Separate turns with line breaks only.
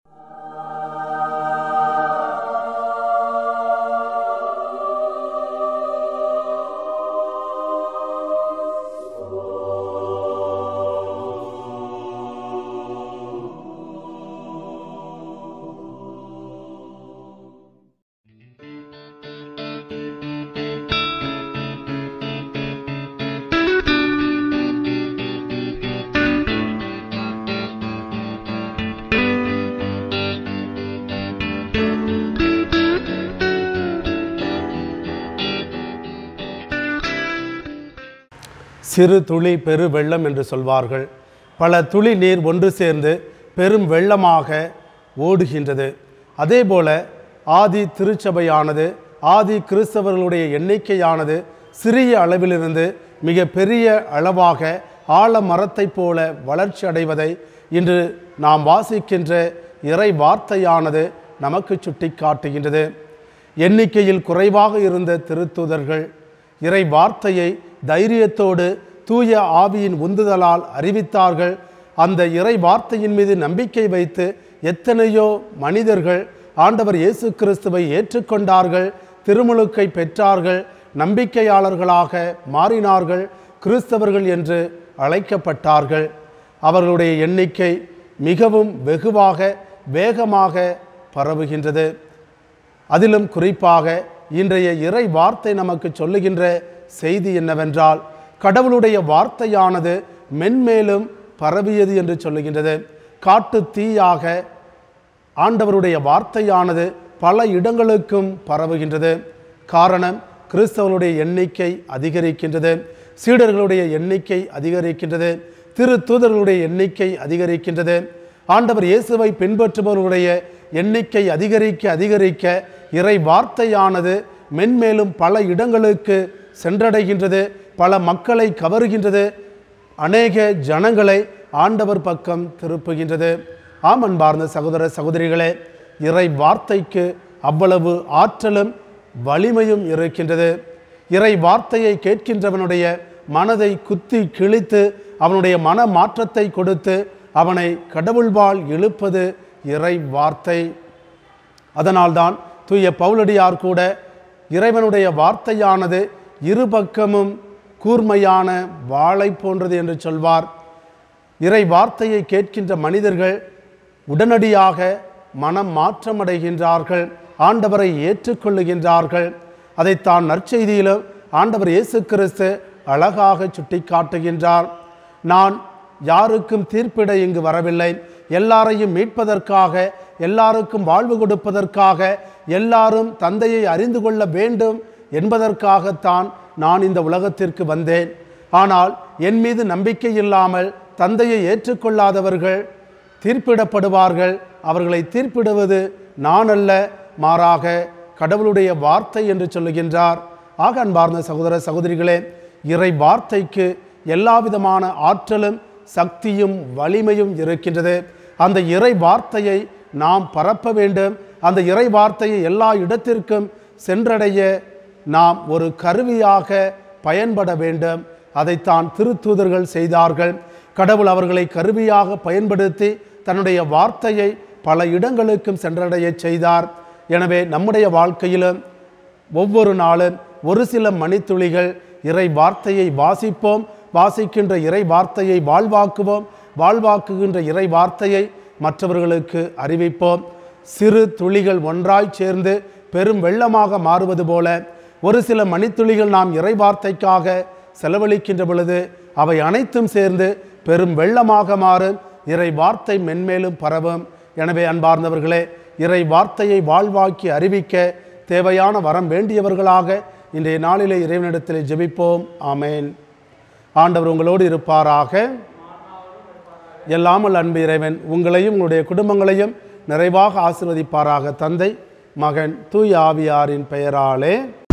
சிறு துளி பெரு வெள்ளம் என்று சொல்வார்கள் பல துளி நீர் ஒன்று சேர்ந்து பெரும் வெள்ளமாக ஓடுகின்றது அதேபோல ஆதி திருச்சபையானது ஆதி கிறிஸ்தவர்களுடைய எண்ணிக்கையானது சிறிய அளவிலிருந்து மிக பெரிய அளவாக ஆலமரத்தைப் போல வளர்ச்சி அடைவதை இன்று நாம் வாசிக்கின்ற இறை வார்த்தையானது நமக்கு சுட்டி காட்டுகின்றது எண்ணிக்கையில் குறைவாக இருந்த திருத்துதர்கள் இறை வார்த்தையை தைரியத்தோடு தூய ஆவியின் உந்துதலால் அறிவித்தார்கள் அந்த இறை வார்த்தையின் மீது நம்பிக்கை வைத்து எத்தனையோ மனிதர்கள் ஆண்டவர் இயேசு கிறிஸ்துவை ஏற்றுக்கொண்டார்கள் திருமுழுக்கை பெற்றார்கள் நம்பிக்கையாளர்களாக மாறினார்கள் கிறிஸ்தவர்கள் என்று அழைக்கப்பட்டார்கள் அவர்களுடைய எண்ணிக்கை மிகவும் வெகுவாக வேகமாக பரவுகின்றது அதிலும் குறிப்பாக இன்றைய இறை வார்த்தை நமக்கு சொல்லுகின்ற செய்தி என்னவென்றால் கடவுளுடைய வார்த்தையானது மென்மேலும் பரவியது என்று சொல்லுகின்றது காட்டு தீயாக ஆண்டவருடைய வார்த்தையானது பல இடங்களுக்கும் பரவுகின்றது காரணம் கிறிஸ்தவர்களுடைய எண்ணிக்கை அதிகரிக்கின்றது சீடர்களுடைய எண்ணிக்கை அதிகரிக்கின்றது திரு தூதர்களுடைய எண்ணிக்கை அதிகரிக்கின்றது ஆண்டவர் இயேசுவை பின்பற்றுபவர்களுடைய எண்ணிக்கை அதிகரிக்க அதிகரிக்க இறை வார்த்தையானது மென்மேலும் பல இடங்களுக்கு சென்றடைகின்றது பல மக்களை கவருகின்றது அநேக ஜனங்களை ஆண்டவர் பக்கம் திருப்புகின்றது ஆம் அன்பார்ந்த சகோதர சகோதரிகளே இறை வார்த்தைக்கு அவ்வளவு ஆற்றலும் வலிமையும் இருக்கின்றது இறை வார்த்தையை கேட்கின்றவனுடைய மனதை குத்தி கிழித்து அவனுடைய மன மாற்றத்தை கொடுத்து அவனை கடவுள்வாள் இழுப்பது இறை வார்த்தை அதனால்தான் தூய பவுலடியார் கூட இறைவனுடைய வார்த்தையானது இருபக்கமும் கூர்மையான வாளை போன்றது என்று சொல்வார் இறை வார்த்தையை கேட்கின்ற மனிதர்கள் உடனடியாக மனம் மாற்றமடைகின்றார்கள் ஆண்டவரை ஏற்றுக்கொள்ளுகின்றார்கள் அதைத்தான் நற்செய்தியிலும் ஆண்டவர் இயேசு கிறிஸ்து அழகாக சுட்டி காட்டுகின்றார் நான் யாருக்கும் தீர்ப்பிட இங்கு வரவில்லை எல்லாரையும் மீட்பதற்காக எல்லாருக்கும் வாழ்வு கொடுப்பதற்காக எல்லாரும் தந்தையை அறிந்து கொள்ள வேண்டும் என்பதற்காகத்தான் நான் இந்த உலகத்திற்கு வந்தேன் ஆனால் என் மீது நம்பிக்கை இல்லாமல் தந்தையை ஏற்றுக்கொள்ளாதவர்கள் தீர்ப்பிடப்படுவார்கள் அவர்களை தீர்ப்பிடுவது நான் அல்ல மாறாக கடவுளுடைய வார்த்தை என்று சொல்லுகின்றார் ஆக அன்பார்ந்த சகோதர சகோதரிகளே இறை வார்த்தைக்கு எல்லா விதமான ஆற்றலும் சக்தியும் வலிமையும் இருக்கின்றது அந்த இறை வார்த்தையை நாம் பரப்ப வேண்டும் அந்த இறை வார்த்தையை எல்லா இடத்திற்கும் சென்றடைய நாம் ஒரு கருவியாக பயன்பட வேண்டும் அதைத்தான் திருத்தூதர்கள் செய்தார்கள் கடவுள் அவர்களை கருவியாக பயன்படுத்தி தன்னுடைய வார்த்தையை பல இடங்களுக்கும் சென்றடைய செய்தார் எனவே நம்முடைய வாழ்க்கையிலும் ஒவ்வொரு நாளும் ஒரு சில மணித்துளிகள் இறை வார்த்தையை வாசிப்போம் வாசிக்கின்ற இறை வார்த்தையை வாழ்வாக்குவோம் வாழ்வாக்குகின்ற இறை வார்த்தையை மற்றவர்களுக்கு அறிவிப்போம் சிறு துளிகள் ஒன்றாய் சேர்ந்து பெரும் வெள்ளமாக மாறுவது போல ஒரு சில மணித்துளிகள் நாம் இறை வார்த்தைக்காக செலவழிக்கின்ற பொழுது அவை அனைத்தும் சேர்ந்து பெரும் வெள்ளமாக மாறும் இறை வார்த்தை மென்மேலும் பரவும் எனவே அன்பார்ந்தவர்களே இறை வார்த்தையை வாழ்வாக்கி அறிவிக்க தேவையான வரம் வேண்டியவர்களாக இன்றைய நாளிலே இறைவனிடத்தில் ஜெபிப்போம் ஆமேன் ஆண்டவர் உங்களோடு இருப்பாராக எல்லாமல் அன்பு இறைவன் உங்களையும் உங்களுடைய குடும்பங்களையும் நிறைவாக ஆசிர்வதிப்பாராக தந்தை மகன் தூய் ஆவியாரின் பெயராலே